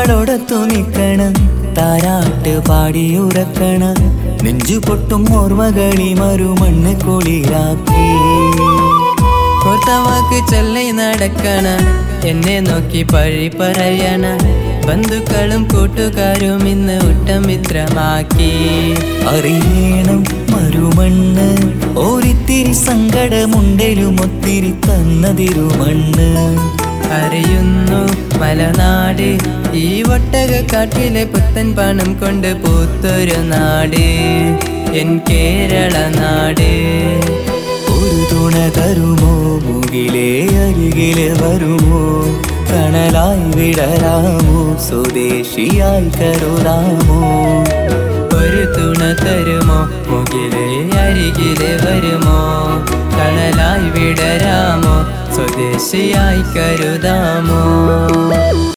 മാറോടത്തു നിൽക്കണം താരാട്ട് പാടിയുറക്കണം നെഞ്ചു പൊട്ടും ഓർമ്മകളി മറുമണ്ണ് കുളിരാക്കി കോർത്തവാക്ക് ചൊല്ലി നടക്കണ എന്നെ നോക്കി പഴി പറയണ ബന്ധുക്കളും കൂട്ടുകാരും ഇന്ന് ഉട്ടമിത്രമാക്കി അറിയണം മറുമണ്ണ് ഒരിത്തിരി സങ്കടമുണ്ടേലും ഒത്തിരി തന്നതിരുമണ്ണ് അറിയുന്നു മലനാട് ഈ ഒട്ടക കാട്ടിലെ പുത്തൻ പണം കൊണ്ട് പൂത്തൊരു നാട് എൻ കേരള നാട് ഒരു തുണ തരുമോ മുകിലേ അരികിലെ വരുമോ കണലായി വിടരാമോ സ്വദേശിയായി കരുതാമോ ഒരു തുണ തരുമോ മുകിലെ അരികിലെ വരുമോ കണലായി വിടരാമോ സ്വദേശിയായി കരുതാമോ